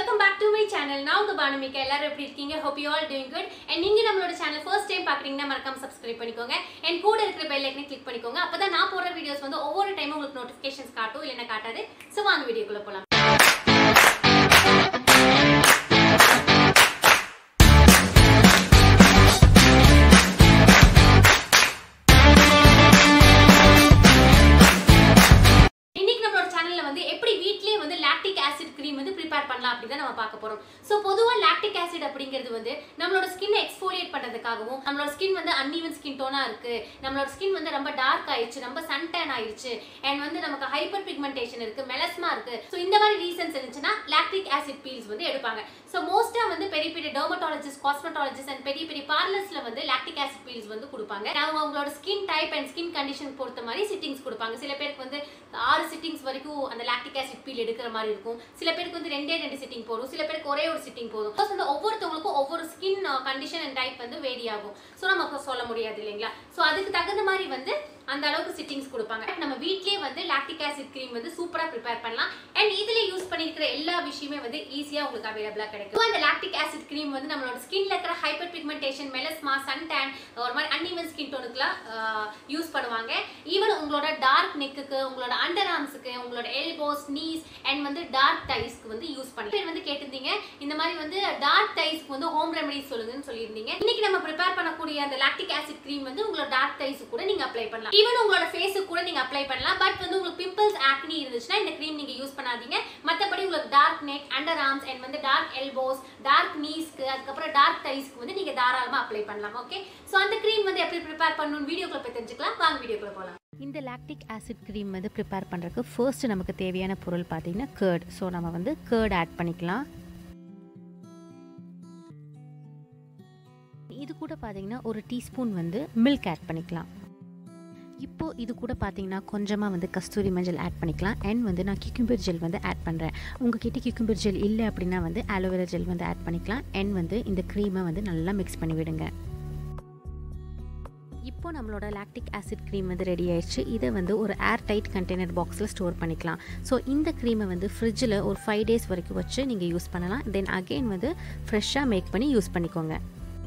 welcome back to my channel நான் உங்க பானுமிகா எல்லாரும் எப்படி இருக்கீங்க hope you all doing good and நீங்க நம்மளோட சேனல் ஃபர்ஸ்ட் டைம் பாக்குறீங்கன்னா மறக்காம சப்ஸ்கிரைப் பண்ணிக்கோங்க அண்ட் கூட இருக்கிற பெல் ஐக்கனை கிளிக் பண்ணிக்கோங்க அப்பதான் நான் போடுற வீடியோஸ் வந்து ஒவ்வொரு டைமும் உங்களுக்கு நோட்டிஃபிகேஷன்ஸ் காட்டும் இல்லைன்னா காட்டாது ஸோ வாங்க வீடியோக்குள்ள போலாம் இன்னைக்கு நம்மளோட சேனல்ல வந்து எப்படி வீட்லயே வந்து லாக்டிக் ஆசிட் க்ரீம் வந்து ப்ரிப்பேர் பண்ணலாம் அப்படின்னு தான் நம்ம பார்க்க போறோம் ஸோ பொதுவா லாக்டிக் ஆசிட் அப்படிங்கிறது வந்து நம்மளோட ஸ்கின் எக்ஸ்போலியேட் பண்றதுக்காகவும் நம்மளோட ஸ்கின் வந்து அன்இவன் ஸ்கின் டோனா இருக்கு நம்மளோட ஸ்கின் வந்து ரொம்ப டார்க் ஆயிடுச்சு ரொம்ப சன் டேன் ஆயிடுச்சு அண்ட் வந்து நமக்கு ஹைப்பர் பிக்மெண்டேஷன் இருக்கு மெலஸ்மா இருக்கு ஸோ இந்த மாதிரி ரீசன்ஸ் இருந்துச்சுன்னா லாக்டிக் ஆசிட் பீல்ஸ் வந்து எடுப்பாங்க ஸோ மோஸ்டா வந்து பெரிய பெரிய டெர்மட்டாலஜிஸ்ட் காஸ்மெட்டாலஜிஸ்ட் அண்ட் பெரிய பெரிய பார்லர்ஸ்ல வந்து லாக்டிக் ஆசிட் பீல்ஸ் வந்து கொடுப்பாங்க அவங்க அவங்களோட skin type and skin condition பொறுத்த மாதிரி சிட்டிங்ஸ் கொடுப்பாங்க சில பேருக்கு வந்து ஆறு சிட்டிங்ஸ் வரைக்கும் அந்த லாக்டிக் ஆசிட் பீல் எடுக்கிற மாதிரி இருக்கும் சில பேருக்கு வந்து ரெண்டே ரெண்டு சிட்டிங் போதும் சில பேருக்கு ஒரே ஒரு சிட்டிங் போதும் Because வந்து ஒவ்வொருத்தவங்களுக்கும் ஒவ்வொரு ஸ்கின் கண்டிஷன் அண்ட் டைப் வந்து வேரி ஆகும் ஸோ நமக்கு சொல்ல முடியாது இல்லைங்களா ஸோ அதுக்கு தகுந்த மாதிரி வந்து அந்த அளவுக்கு சிட்டிங்ஸ் கொடுப்பாங்க நம்ம வீட்லயே வந்து லாக்டிக் ஆசிட் க்ரீம் வந்து சூப்பரா ப்ரிப்பேர் பண்ணலாம் அண்ட் இதுல யூஸ் பண்ணிருக்கிற எல்லா விஷயமே வந்து ஈஸியா உங்களுக்கு அவைலபிளா கிடைக்கும் So, அந்த லாக்டிக் ஆசிட் க்ரீம் வந்து நம்மளோட ஸ்கின்ல இருக்கிற hyper pigmentation melasma sun tan ஒரு மாதிரி அன்இவன் ஸ்கின் டோனுக்குலாம் யூஸ் பண்ணுவாங்க ஈவன் உங்களோட டார்க் நெக்குக்கு உங்களோட அண்டர் ஆர்ம்ஸுக்கு உங்களோட எல்போஸ் நீஸ் அண்ட் வந்து டார்க் டைஸ்க்கு வந்து யூஸ் பண்ணி பேர் வந்து கேட்டிருந்தீங்க இந்த மாதிரி வந்து டார்க் டைஸ்க்கு வந்து ஹோம் ரெமெடிஸ் சொல்லுங்கன்னு சொல்லியிருந்தீங்க இன்னைக்கு நம்ம ப்ரிப்பேர் பண்ணக்கூடிய அந்த லாக்டிக் ஆசிட் க்ரீம் வந்து உங்களோட டார்க் டைஸ் கூட நீங்க அப்ளை பண்ணலாம் ஈவன் உங்களோட ஃபேஸுக்கு கூட நீங்க அப்ளை பண்ணலாம் பட் வந்து உங்களுக்கு பிம்பிள்ஸ் ஆக்னி இருந்துச்சுன்னா இந்த க்ரீம் நீங்க யூஸ் பண்ணாதீங்க மத்தபடி உங்களுக்கு dark neck under arms and வந்து டார்க் எல்போஸ் டார்க் நீஸ்க்கு அதுக்கப்புறம் டார்க் டைஸ்க்கு வந்து நீங்க தாராளமா அப்ளை பண்ணலாம் ஓகே சோ அந்த க்ரீம் வந்து எப்படி ப்ரிப்பேர் பண்ணணும் வீடியோக்குள்ள போய் தெரிஞ்சுக்கலாம் வாங்க வீடியோக்குள்ள போலாம் இந்த லாக்டிக் ஆசிட் க்ரீம் வந்து ப்ரிப்பேர் பண்ணுறதுக்கு ஃபர்ஸ்ட் நமக்கு தேவையான பொருள் பார்த்தீங்கன்னா கேர்ட் ஸோ நம்ம வந்து கேர்ட் ஆட் பண்ணிக்கலாம் இது கூட பார்த்தீங்கன்னா ஒரு டீஸ்பூன் வந்து மில்க் ஆட் பண்ணிக்கலாம் இப்போ இது கூட பார்த்தீங்கன்னா கொஞ்சமாக வந்து கஸ்தூரி மஞ்சள் ஆட் பண்ணிக்கலாம் அண்ட் வந்து நான் கிக்கும்பர் ஜெல் வந்து ஆட் பண்ணுறேன் உங்ககிட்ட கிக்கும்பர் ஜெல் இல்லை அப்படின்னா வந்து ஆலோவேரா ஜெல் வந்து ஆட் பண்ணிக்கலாம் அண்ட் வந்து இந்த க்ரீமை வந்து நல்லா மிக்ஸ் பண்ணி விடுங்க இப்போ நம்மளோட லாக்டிக் ஆசிட் க்ரீம் வந்து ரெடி ஆயிடுச்சு இதை வந்து ஒரு ஏர் டைட் கண்டெய்னர் பாக்ஸில் ஸ்டோர் பண்ணிக்கலாம் ஸோ இந்த க்ரீமை வந்து ஃப்ரிட்ஜில் ஒரு ஃபைவ் டேஸ் வரைக்கும் வச்சு நீங்கள் யூஸ் பண்ணலாம் தென் அகெயின் வந்து ஃப்ரெஷ்ஷாக மேக் பண்ணி யூஸ் பண்ணிக்கோங்க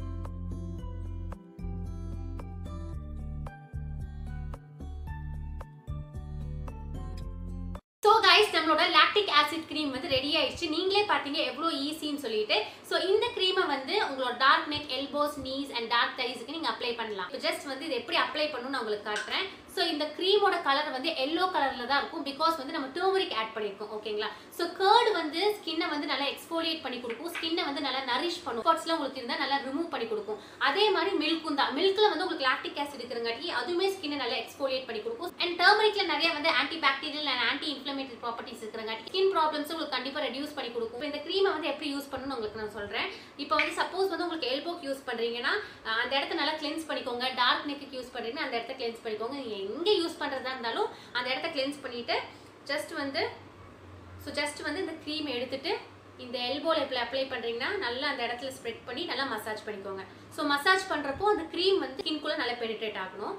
ஸோ கைஸ் நம்மளோட லாக்டிக் ஆசிட் க்ரீம் வந்து ரெடி ஆயிடுச்சு நீங்களே பார்த்தீங்க எவ்வளோ ஈஸின்னு சொல்லிட்டு ஸோ இந்த க்ரீமை வந்து உங்களோட dark neck elbows knees and dark தைஸுக்கு நீங்கள் அப்ளை பண்ணலாம் இப்போ ஜஸ்ட் வந்து இது எப்படி அப்ளை பண்ணணும்னு நான் உங்களுக்கு காட்டுறேன் ஸோ இந்த க்ரீமோட கலர் வந்து எல்லோ கலரில் தான் இருக்கும் பிகாஸ் வந்து நம்ம டர்மரிக் ஆட் பண்ணியிருக்கோம் ஓகேங்களா ஸோ கேர்டு வந்து ஸ்கின்னை வந்து நல்லா எக்ஸ்போலியேட் பண்ணி கொடுக்கும் ஸ்கின்னை வந்து நல்லா நரிஷ் பண்ணும் ஸ்பாட்ஸ்லாம் உங்களுக்கு இருந்தால் நல்லா ரிமூவ் பண்ணி கொடுக்கும் அதே மாதிரி மில்க்கும் தான் மில்கில் வந்து உங்களுக்கு லாக்டிக் ஆசிட் இருக்கிறங்காட்டி அதுவுமே ஸ்கின்னை நல்லா எக்ஸ்போலியேட் பண்ணி கொடுக்கும் அண்ட் டர்மரிக்ல நிறைய வந்து anti bacterial and anti inflammatory properties இருக்கிறங்காட்டி ஸ்கின் ப்ராப்ளம்ஸ் உங்களுக்கு கண்டிப்பாக ரெடியூஸ் பண்ணி கொடுக்கும் இப்ப இந்த க்ரீமை வந்து எப்படி யூஸ் பண்ணணும்னு உங்களுக்கு நான் சொல்கிறேன் இப்போ வந்து சப்போஸ் வந்து உங்களுக்கு எல்போக்கு யூஸ் பண்ணுறீங்கன்னா அஹ் அந்த இடத்த நல்லா கிளென்ஸ் பண்ணிக்கோங்க டார்க் நெக்கு யூஸ் பண்ணுறீங்கன்னா அந்த இடத்த கிளென்ஸ் பண்ணிக்கோங்க நீங்கள் எங்கே யூஸ் பண்ணுறதா இருந்தாலும் அந்த இடத்த கிளென்ஸ் பண்ணிட்டு ஜஸ்ட் வந்து ஸோ ஜஸ்ட் வந்து இந்த க்ரீம் எடுத்துட்டு இந்த எல்போல இப்போ அப்ளை பண்ணுறீங்கன்னா நல்லா அந்த இடத்துல ஸ்ப்ரெட் பண்ணி நல்லா மசாஜ் பண்ணிக்கோங்க ஸோ மசாஜ் பண்ணுறப்போ அந்த க்ரீம் வந்து ஸ்கின்குள்ளே நல்லா பெனிட்ரேட் ஆகணும்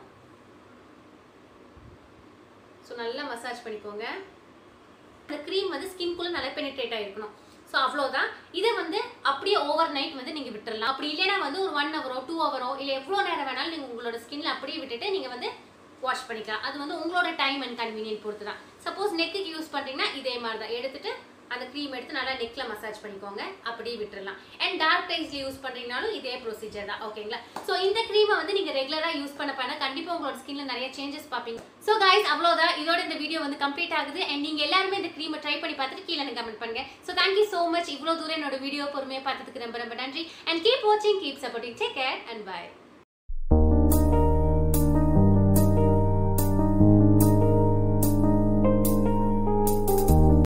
ஸோ நல்லா மசாஜ் பண்ணிக்கோங்க அந்த க்ரீம் வந்து ஸ்கின்குள்ளே நல்லா பெனிட்ரேட் ஆகிருக்கணும் ஸோ அவ்வளோதான் இதை வந்து அப்படியே ஓவர் நைட் வந்து நீங்கள் விட்டுறலாம் அப்படி இல்லைன்னா வந்து ஒரு ஒன் ஹவரோ டூ ஹவரோ இல்லை எவ்வளோ நேரம் வேணாலும் நீங்கள் உங்களோட ஸ்கின்ல அப்படியே விட்டுட்டு நீங்கள் வந்து வாஷ் பண்ணிக்கலாம் அது வந்து உங்களோட டைம் அண்ட் கன்வீனியன்ட் பொறுத்து தான் சப்போஸ் நெக்குக்கு யூஸ் பண்ணுறீங்கன்னா இதே மாதிரி தான் எடுத்துட்டு அந்த க்ரீம் எடுத்து நல்லா நெக்ல மசாஜ் பண்ணிக்கோங்க அப்படியே விட்டுறலாம் அண்ட் டார்க் டைஸ்ல யூஸ் பண்றீங்கனாலும் இதே ப்ரொசீஜர் தான் ஓகேங்களா ஸோ இந்த க்ரீமை வந்து நீங்க ரெகுலரா யூஸ் பண்ண பண்ண கண்டிப்பா உங்களோட ஸ்கின்ல நிறைய சேஞ்சஸ் பார்ப்பீங்க ஸோ கைஸ் அவ்வளோதான் இதோட இந்த வீடியோ வந்து கம்ப்ளீட் ஆகுது அண்ட் நீங்க எல்லாருமே இந்த க்ரீமை ட்ரை பண்ணி பார்த்துட்டு கீழே எனக்கு கமெண்ட் பண்ணுங்க ஸோ தேங்க்யூ ஸோ மச் இவ்வளோ தூரம் என்னோட வீடியோ பொறுமையாக பார்த்ததுக்கு ரொம்ப ரொம்ப நன்றி அண்ட் கீப் வாட்சிங் keep supporting take care and by